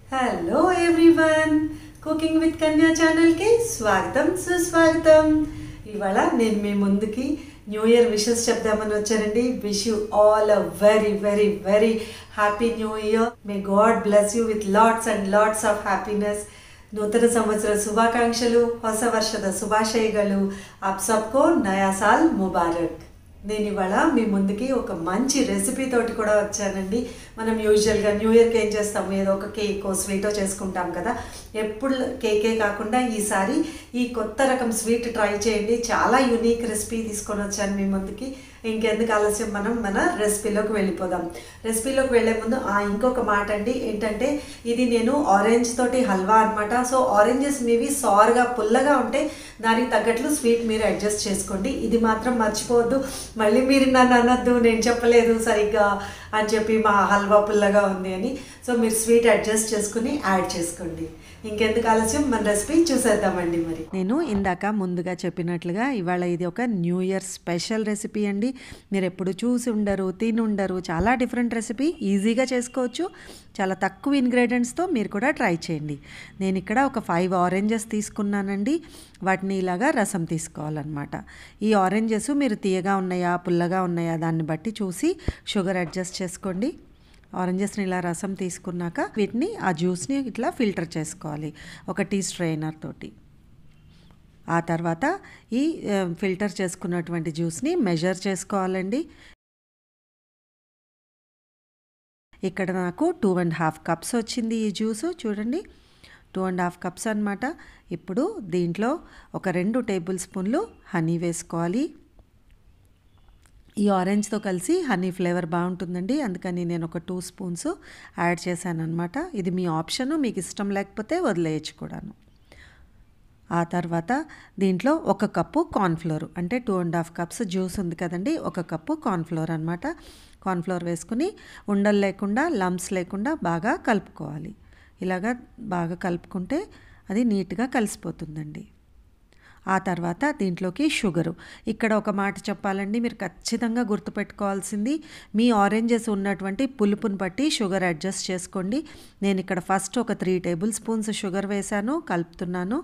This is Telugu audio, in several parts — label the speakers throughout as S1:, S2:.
S1: హలో ఎవ్రీవన్ కుకింగ్ విత్ కన్యా ఛానల్కి స్వాగతం సుస్వాగతం ఇవాళ నేను మీ ముందుకి న్యూ ఇయర్ విషెస్ చెప్దామని వచ్చానండి wish you all a very very very happy new year may God bless you with lots and lots of happiness నూతన సంవత్సర శుభాకాంక్షలు ಹೊಸ ವರ್ಷದ శుభాశయಗಳು ఆప్ సబ్కో నయా సాల్ ముబారక్ నేను ఇవాళ మీ ముందుకి ఒక మంచి రెసిపీ తోటి కూడా వచ్చానండి మనం యూజువల్గా న్యూ ఇయర్కి ఏం చేస్తాము ఏదో ఒక కేక్ స్వీటో చేసుకుంటాం కదా ఎప్పుడు కేకే కాకుండా ఈసారి ఈ కొత్త రకం స్వీట్ ట్రై చేయండి చాలా యూనిక్ రెసిపీ తీసుకొని వచ్చాను మీ ముందుకి ఇంకెందుకు ఆలస్యం మనం మన రెసిపీలోకి వెళ్ళిపోదాం రెసిపీలోకి వెళ్ళే ముందు ఆ ఇంకొక మాట అండి ఏంటంటే ఇది నేను ఆరెంజ్ తోటి హల్వా అనమాట సో ఆరెంజెస్ మీవి సార్గా పుల్లగా ఉంటే దానికి తగ్గట్లు స్వీట్ మీరు అడ్జస్ట్ చేసుకోండి ఇది మాత్రం మర్చిపోవద్దు మళ్ళీ మీరు నన్ను అనొద్దు నేను చెప్పలేదు సరిగ్గా అని చెప్పి మా హల్వా పుల్లగా ఉంది అని సో మీరు స్వీట్ అడ్జస్ట్ చేసుకుని యాడ్ చేసుకోండి ఇంకెందుకు ఆలస్యం మన రెసిపీ చూసేద్దామండి మరి నేను ఇందాక ముందుగా చెప్పినట్లుగా ఇవాళ ఇది ఒక న్యూ ఇయర్ స్పెషల్ రెసిపీ అండి మీరు ఎప్పుడు చూసి ఉండరు తిని ఉండరు చాలా డిఫరెంట్ రెసిపీ ఈజీగా చేసుకోవచ్చు చాలా తక్కువ ఇంగ్రీడియంట్స్తో మీరు కూడా ట్రై చేయండి నేను ఇక్కడ ఒక ఫైవ్ ఆరెంజెస్ తీసుకున్నానండి వాటిని ఇలాగా రసం తీసుకోవాలన్నమాట ఈ ఆరెంజెస్ మీరు తీయగా ఉన్నాయా పుల్లగా ఉన్నాయా దాన్ని బట్టి చూసి షుగర్ అడ్జస్ట్ చేసుకోండి ఆరెంజెస్ని ఇలా రసం తీసుకున్నాక వీటిని ఆ జ్యూస్ని ఇట్లా ఫిల్టర్ చేసుకోవాలి ఒక టీ స్ట్రైనర్ తోటి ఆ తర్వాత ఈ ఆ, ఫిల్టర్ చేసుకున్నటువంటి జ్యూస్ని మెజర్ చేసుకోవాలండి ఇక్కడ నాకు టూ అండ్ హాఫ్ కప్స్ వచ్చింది ఈ జ్యూస్ చూడండి టూ అండ్ హాఫ్ కప్స్ అనమాట ఇప్పుడు దీంట్లో ఒక రెండు టేబుల్ స్పూన్లు హనీ వేసుకోవాలి ఈ ఆరెంజ్తో కలిసి హనీ ఫ్లేవర్ బాగుంటుందండి అందుకని నేను ఒక టూ స్పూన్స్ యాడ్ చేశాను అనమాట ఇది మీ ఆప్షన్ మీకు ఇష్టం లేకపోతే వదిలేయచ్చు కూడాను ఆ తర్వాత దీంట్లో ఒక కప్పు కార్న్ఫ్లోర్ అంటే two and half cups juice ఉంది కదండి ఒక కప్పు కార్న్ఫ్లోర్ అనమాట కార్న్ఫ్లోర్ వేసుకుని ఉండలు లేకుండా లంప్స్ లేకుండా బాగా కలుపుకోవాలి ఇలాగా బాగా కలుపుకుంటే అది నీట్గా కలిసిపోతుందండి ఆ తర్వాత దీంట్లోకి షుగరు ఇక్కడ ఒక మాట చెప్పాలండి మీరు ఖచ్చితంగా గుర్తుపెట్టుకోవాల్సింది మీ ఆరెంజెస్ ఉన్నటువంటి పులుపుని బట్టి షుగర్ అడ్జస్ట్ చేసుకోండి నేను ఇక్కడ ఫస్ట్ ఒక త్రీ టేబుల్ స్పూన్స్ షుగర్ వేశాను కలుపుతున్నాను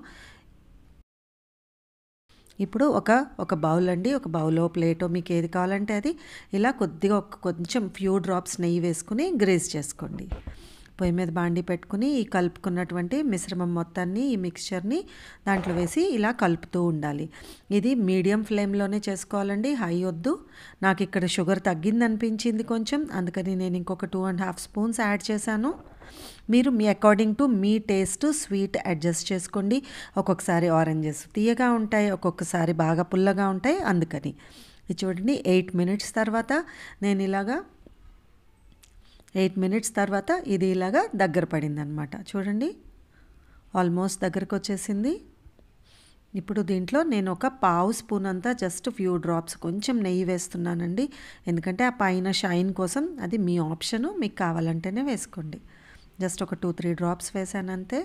S1: ఇప్పుడు ఒక ఒక బౌల్ అండి ఒక బౌలో ప్లేటో మీకు ఏది కావాలంటే అది ఇలా కొద్దిగా ఒక కొంచెం ఫ్యూ డ్రాప్స్ నెయ్యి వేసుకుని గ్రేస్ చేసుకోండి పొయ్యి మీద బాండి పెట్టుకుని ఈ కలుపుకున్నటువంటి మిశ్రమం మొత్తాన్ని ఈ మిక్చర్ని దాంట్లో వేసి ఇలా కలుపుతూ ఉండాలి ఇది మీడియం ఫ్లేమ్లోనే చేసుకోవాలండి హై వద్దు నాకు ఇక్కడ షుగర్ తగ్గింది అనిపించింది కొంచెం అందుకని నేను ఇంకొక two and half spoons add చేశాను మీరు మీ అకార్డింగ్ టు మీ టేస్ట్ స్వీట్ అడ్జస్ట్ చేసుకోండి ఒక్కొక్కసారి ఆరెంజెస్ తీయగా ఉంటాయి ఒక్కొక్కసారి బాగా పుల్లగా ఉంటాయి అందుకని ఇది చూడండి ఎయిట్ మినిట్స్ తర్వాత నేను ఇలాగా ఎయిట్ మినిట్స్ తర్వాత ఇది ఇలాగా దగ్గర పడింది అనమాట చూడండి ఆల్మోస్ట్ దగ్గరకు వచ్చేసింది ఇప్పుడు దీంట్లో నేను ఒక పావు స్పూన్ అంతా జస్ట్ ఫ్యూ డ్రాప్స్ కొంచెం నెయ్యి వేస్తున్నానండి ఎందుకంటే ఆ పైన షైన్ కోసం అది మీ ఆప్షను మీకు కావాలంటేనే వేసుకోండి జస్ట్ ఒక టూ త్రీ డ్రాప్స్ వేసానంతే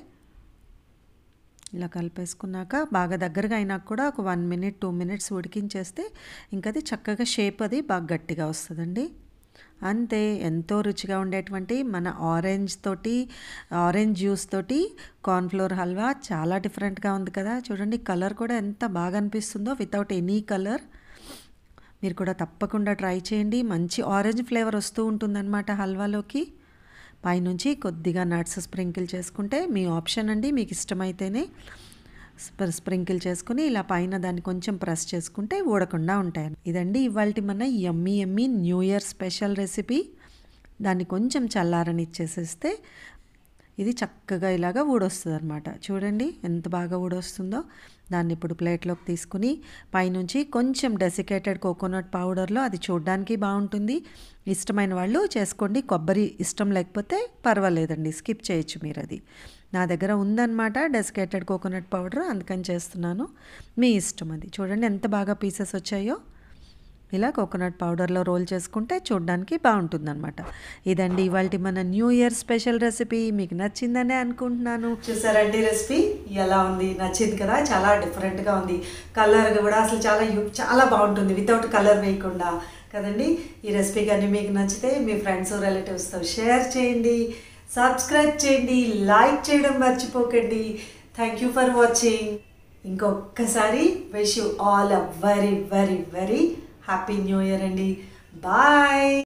S1: ఇలా కలిపేసుకున్నాక బాగా దగ్గరగా అయినాక కూడా ఒక వన్ మినిట్ టూ మినిట్స్ ఉడికించేస్తే ఇంకా అది చక్కగా షేప్ అది బాగా గట్టిగా వస్తుందండి అంతే ఎంతో రుచిగా ఉండేటువంటి మన ఆరెంజ్ తోటి ఆరెంజ్ జ్యూస్ తోటి కార్న్ఫ్లోర్ హల్వా చాలా డిఫరెంట్గా ఉంది కదా చూడండి కలర్ కూడా ఎంత బాగా అనిపిస్తుందో వితౌట్ ఎనీ కలర్ మీరు కూడా తప్పకుండా ట్రై చేయండి మంచి ఆరెంజ్ ఫ్లేవర్ వస్తూ ఉంటుందన్నమాట హల్వాలోకి పైనుంచి కొద్దిగా నట్స్ స్ప్రింకిల్ చేసుకుంటే మీ ఆప్షన్ అండి మీకు ఇష్టమైతేనే స్ప్ర- స్ప్రింకిల్ చేసుకుని ఇలా పైన దాన్ని కొంచెం ప్రెస్ చేసుకుంటే ఊడకుండా ఉంటాయి ఇదండి ఇవాళ మన yummy yummy new year special recipe దాన్ని కొంచెం చల్లారనిచ్చేసేస్తే ఇది చక్కగా ఇలాగా ఊడొస్తుంది అనమాట చూడండి ఎంత బాగా ఊడొస్తుందో దాన్ని ఇప్పుడు ప్లేట్లోకి తీసుకుని పైనుంచి కొంచెం డెసికేటెడ్ కోకోనట్ పౌడర్లో అది చూడడానికి బాగుంటుంది ఇష్టమైన వాళ్ళు చేసుకోండి కొబ్బరి ఇష్టం లేకపోతే పర్వాలేదండి స్కిప్ చేయొచ్చు మీరు అది నా దగ్గర ఉందన్నమాట డెసికేటెడ్ కోకోనట్ పౌడర్ అందుకని చేస్తున్నాను మీ ఇష్టం అది చూడండి ఎంత బాగా పీసెస్ వచ్చాయో ఇలా కోకోనట్ పౌడర్లో రోల్ చేసుకుంటే చూడడానికి బాగుంటుందన్నమాట ఇదండి ఇవాళ మన న్యూ ఇయర్ స్పెషల్ రెసిపీ మీకు నచ్చిందనే అనుకుంటున్నాను చూసారండి రెసిపీ ఎలా ఉంది నచ్చింది కదా చాలా డిఫరెంట్గా ఉంది కలర్ కూడా అసలు చాలా యు- చాలా బాగుంటుంది వితౌట్ కలర్ వేయకుండా కదండి ఈ రెసిపీ కానీ మీకు నచ్చితే మీ ఫ్రెండ్స్ రిలేటివ్స్తో షేర్ చేయండి సబ్స్క్రైబ్ చేయండి లైక్ చేయడం మర్చిపోకండి థ్యాంక్ యూ ఫర్ వాచింగ్ ఇంకొకసారి wish you all a very very very happy new year అండి బాయ్